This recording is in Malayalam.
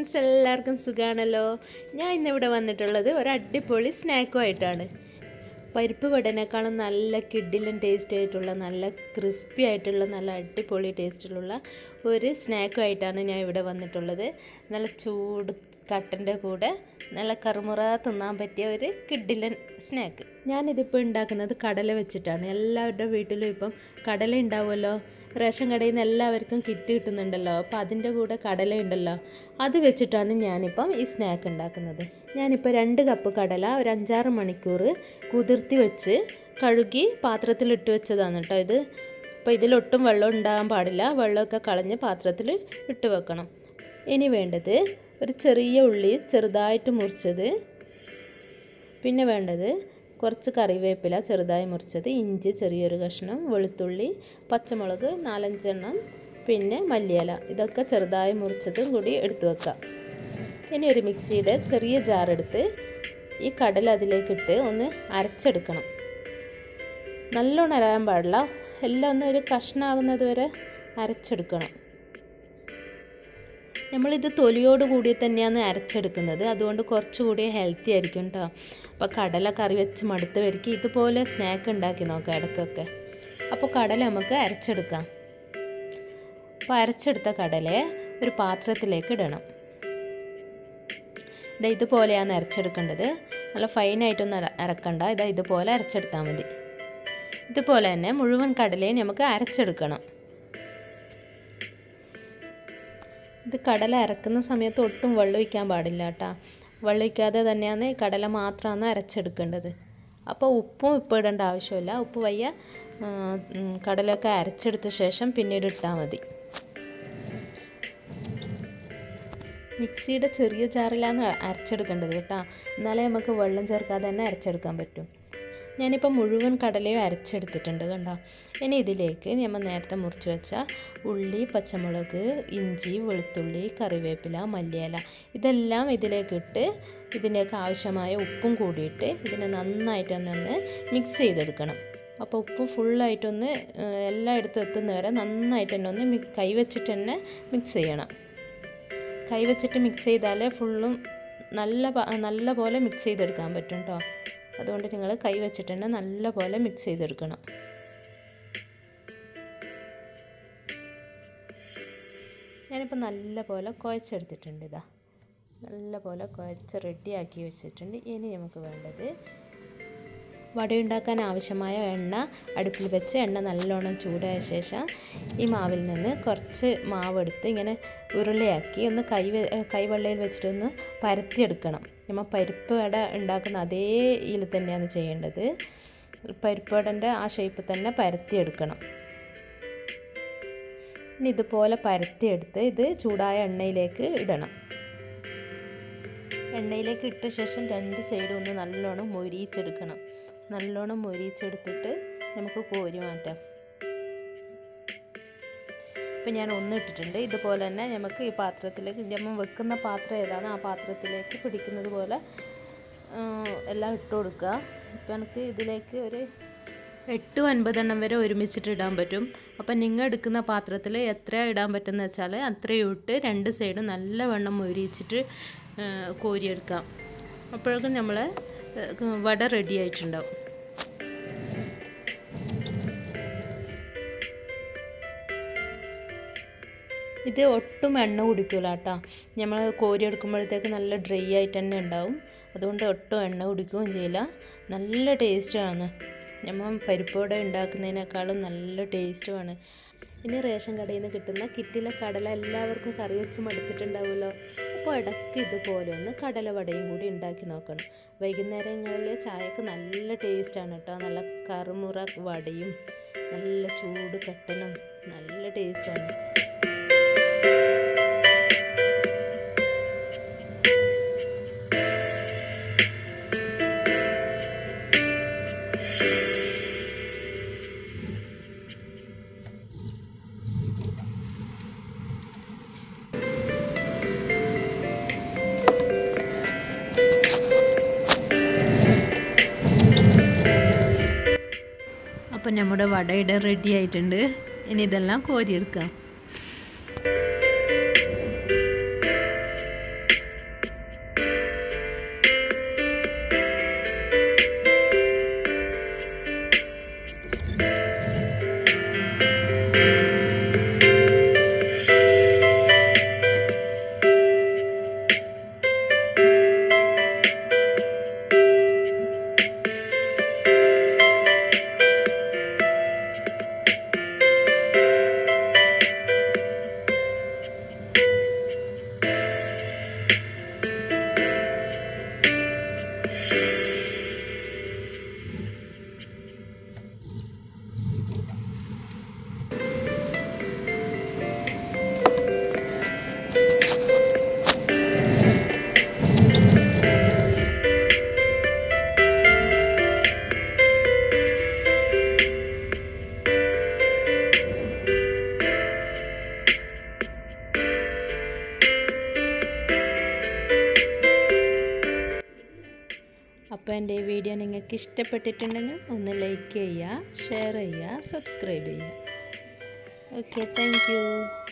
ഫ്രണ്ട്സ് എല്ലാവർക്കും സുഖാണല്ലോ ഞാൻ ഇന്നിവിടെ വന്നിട്ടുള്ളത് ഒരു അടിപൊളി സ്നാക്കുമായിട്ടാണ് പരിപ്പ് വടനേക്കാളും നല്ല കിഡിലും ടേസ്റ്റ് ആയിട്ടുള്ള നല്ല ക്രിസ്പി ആയിട്ടുള്ള നല്ല അടിപൊളി ടേസ്റ്റിലുള്ള ഒരു സ്നാക്കുമായിട്ടാണ് ഞാൻ ഇവിടെ വന്നിട്ടുള്ളത് നല്ല ചൂട് കട്ടൻ്റെ കൂടെ നല്ല കറുമുറ തിന്നാൻ പറ്റിയ ഒരു കിഡിലൻ സ്നാക്ക് ഞാനിതിപ്പോൾ ഉണ്ടാക്കുന്നത് കടല വെച്ചിട്ടാണ് എല്ലാവരുടെ വീട്ടിലും ഇപ്പം കടല ഉണ്ടാവുമല്ലോ റേഷൻ കടയിൽ നിന്ന് എല്ലാവർക്കും കിറ്റ് കിട്ടുന്നുണ്ടല്ലോ അപ്പോൾ അതിൻ്റെ കൂടെ കടല ഉണ്ടല്ലോ അത് വെച്ചിട്ടാണ് ഞാനിപ്പം ഈ സ്നാക്ക് ഉണ്ടാക്കുന്നത് ഞാനിപ്പോൾ രണ്ട് കപ്പ് കടല ഒരു അഞ്ചാറ് മണിക്കൂർ കുതിർത്തി വെച്ച് കഴുകി പാത്രത്തിലിട്ട് വെച്ചതാണ് കേട്ടോ ഇത് അപ്പോൾ ഇതിലൊട്ടും വെള്ളം ഉണ്ടാകാൻ പാടില്ല വെള്ളമൊക്കെ കളഞ്ഞ് പാത്രത്തിൽ ഇട്ട് വെക്കണം ഇനി വേണ്ടത് ഒരു ചെറിയ ഉള്ളി ചെറുതായിട്ട് മുറിച്ചത് പിന്നെ വേണ്ടത് കുറച്ച് കറിവേപ്പില ചെറുതായി മുറിച്ചത് ഇഞ്ചി ചെറിയൊരു കഷ്ണം വെളുത്തുള്ളി പച്ചമുളക് നാലഞ്ചെണ്ണം പിന്നെ മല്ലിയില ഇതൊക്കെ ചെറുതായി മുറിച്ചതും കൂടി എടുത്തു വെക്കാം ഇനി ഒരു മിക്സിയുടെ ചെറിയ ജാറെടുത്ത് ഈ കടൽ അതിലേക്കിട്ട് ഒന്ന് അരച്ചെടുക്കണം നല്ലോണം അരയാൻ പാടില്ല എല്ലാം ഒന്ന് ഒരു കഷ്ണമാകുന്നത് വരെ അരച്ചെടുക്കണം നമ്മളിത് തൊലിയോട് കൂടി തന്നെയാണ് അരച്ചെടുക്കുന്നത് അതുകൊണ്ട് കുറച്ചുകൂടി ഹെൽത്തി ആയിരിക്കും കേട്ടോ അപ്പോൾ കടല കറി വെച്ച് മടുത്തവർക്ക് ഇതുപോലെ സ്നാക്ക് ഉണ്ടാക്കി നോക്കാം ഇടയ്ക്കൊക്കെ അപ്പോൾ കടല നമുക്ക് അരച്ചെടുക്കാം അപ്പോൾ അരച്ചെടുത്ത കടലയെ ഒരു പാത്രത്തിലേക്ക് ഇടണം ഇതാ ഇതുപോലെയാണ് അരച്ചെടുക്കേണ്ടത് നല്ല ഫൈനായിട്ടൊന്നും അര അരക്കണ്ട ഇതാ ഇതുപോലെ അരച്ചെടുത്താൽ മതി ഇതുപോലെ തന്നെ മുഴുവൻ കടലയും നമുക്ക് അരച്ചെടുക്കണം ഇത് കടല അരക്കുന്ന സമയത്ത് ഒട്ടും വെള്ളം ഒഴിക്കാൻ പാടില്ല കേട്ടോ വെള്ളം ഒഴിക്കാതെ തന്നെയാണ് ഈ കടല മാത്രമാണ് അരച്ചെടുക്കേണ്ടത് അപ്പോൾ ഉപ്പും ഇപ്പോൾ ഇടേണ്ട ആവശ്യമില്ല ഉപ്പ് വയ്യ കടലൊക്കെ അരച്ചെടുത്ത ശേഷം പിന്നീട് ഇട്ടാൽ മതി മിക്സിയുടെ ചെറിയ ജാറിലാണ് അരച്ചെടുക്കേണ്ടത് കേട്ടോ എന്നാലേ നമുക്ക് വെള്ളം ചേർക്കാതെ തന്നെ അരച്ചെടുക്കാൻ പറ്റും ഞാനിപ്പോൾ മുഴുവൻ കടലയും അരച്ചെടുത്തിട്ടുണ്ട് കണ്ടോ ഇനി ഇതിലേക്ക് നമ്മൾ നേരത്തെ മുറിച്ച് വെച്ച ഉള്ളി പച്ചമുളക് ഇഞ്ചി വെളുത്തുള്ളി കറിവേപ്പില മല്ലിയില ഇതെല്ലാം ഇതിലേക്ക് ഇട്ട് ഇതിലേക്ക് ആവശ്യമായ ഉപ്പും കൂടിയിട്ട് ഇതിനെ നന്നായിട്ട് തന്നെ ഒന്ന് മിക്സ് ചെയ്തെടുക്കണം അപ്പോൾ ഉപ്പ് ഫുള്ളായിട്ടൊന്ന് എല്ലായിടത്തും എത്തുന്നവരെ നന്നായിട്ട് തന്നെ ഒന്ന് മി കൈ വെച്ചിട്ട് തന്നെ മിക്സ് ചെയ്യണം കൈ വെച്ചിട്ട് മിക്സ് ചെയ്താലേ ഫുള്ളും നല്ല നല്ല പോലെ മിക്സ് ചെയ്തെടുക്കാൻ പറ്റും കേട്ടോ അതുകൊണ്ട് നിങ്ങൾ കൈ വെച്ചിട്ട് തന്നെ നല്ല പോലെ മിക്സ് ചെയ്തെടുക്കണം ഞാനിപ്പോൾ നല്ല പോലെ കുഴച്ചെടുത്തിട്ടുണ്ട് ഇതാ നല്ല പോലെ കുഴച്ച് റെഡിയാക്കി വെച്ചിട്ടുണ്ട് ഇനി നമുക്ക് വേണ്ടത് വടയുണ്ടാക്കാൻ ആവശ്യമായ എണ്ണ അടുപ്പിൽ വെച്ച് എണ്ണ നല്ലോണം ചൂടായ ശേഷം ഈ മാവിൽ നിന്ന് കുറച്ച് മാവെടുത്ത് ഇങ്ങനെ ഉരുളയാക്കി ഒന്ന് കൈ കൈവെള്ളയിൽ വെച്ചിട്ടൊന്ന് പരത്തിയെടുക്കണം നമ്മൾ പരിപ്പ് വട ഉണ്ടാക്കുന്ന അതേ ഇതിൽ തന്നെയാണ് ചെയ്യേണ്ടത് പരിപ്പ് വടൻ്റെ ആ ഷേപ്പ് തന്നെ പരത്തിയെടുക്കണം ഇനി ഇതുപോലെ പരത്തിയെടുത്ത് ഇത് ചൂടായ എണ്ണയിലേക്ക് ഇടണം എണ്ണയിലേക്ക് ഇട്ട ശേഷം രണ്ട് സൈഡും ഒന്ന് നല്ലോണം മൊരിയിച്ചെടുക്കണം നല്ലോണം മൊരിയിച്ചെടുത്തിട്ട് നമുക്ക് കോരി മാറ്റാം ഇപ്പം ഞാൻ ഒന്ന് ഇട്ടിട്ടുണ്ട് ഇതുപോലെ തന്നെ നമുക്ക് ഈ പാത്രത്തിലേക്ക് നമ്മൾ വെക്കുന്ന പാത്രം ഏതാണ് ആ പാത്രത്തിലേക്ക് പിടിക്കുന്നത് പോലെ എല്ലാം ഇട്ട് കൊടുക്കുക ഇപ്പം എനിക്ക് ഇതിലേക്ക് ഒരു എട്ട് ഒൻപതെണ്ണം വരെ ഒരുമിച്ചിട്ട് ഇടാൻ പറ്റും അപ്പം നിങ്ങൾ എടുക്കുന്ന പാത്രത്തിൽ എത്ര ഇടാൻ പറ്റുമെന്ന് വെച്ചാൽ അത്രയും ഇട്ട് രണ്ട് സൈഡും നല്ല വെണ്ണം മൊരിയിച്ചിട്ട് കോരിയെടുക്കാം അപ്പോഴേക്കും നമ്മൾ വട റെഡി ആയിട്ടുണ്ടാവും ഇത് ഒട്ടും എണ്ണ കുടിക്കില്ല കേട്ടോ നമ്മൾ കോരി എടുക്കുമ്പോഴത്തേക്ക് നല്ല ഡ്രൈ ആയിട്ട് തന്നെ ഉണ്ടാവും അതുകൊണ്ട് ഒട്ടും എണ്ണ കുടിക്കുകയും ചെയ്യില്ല നല്ല ടേസ്റ്റാണ് നമ്മൾ പരിപ്പോടെ ഉണ്ടാക്കുന്നതിനേക്കാളും നല്ല ടേസ്റ്റുമാണ് ഇനി റേഷൻ കടയിൽ നിന്ന് കിട്ടുന്ന കിറ്റിലെ കടല എല്ലാവർക്കും കറി വെച്ച് മടുത്തിട്ടുണ്ടാവുമല്ലോ അപ്പോൾ ഇടയ്ക്ക് ഇതുപോലെ ഒന്ന് കടല വടയും കൂടി ഉണ്ടാക്കി നോക്കണം വൈകുന്നേരങ്ങളിൽ ചായക്ക് നല്ല ടേസ്റ്റാണ് കേട്ടോ നല്ല കറുമുറ വടയും നല്ല ചൂട് കട്ടനും നല്ല ടേസ്റ്റാണ് അപ്പം നമ്മുടെ വടയുടെ റെഡി ആയിട്ടുണ്ട് ഇനി ഇതെല്ലാം കോരിയെടുക്കാം അപ്പോൾ എൻ്റെ ഈ വീഡിയോ നിങ്ങൾക്ക് ഇഷ്ടപ്പെട്ടിട്ടുണ്ടെങ്കിൽ ഒന്ന് ലൈക്ക് ചെയ്യുക ഷെയർ ചെയ്യുക സബ്സ്ക്രൈബ് ചെയ്യുക ഓക്കെ താങ്ക്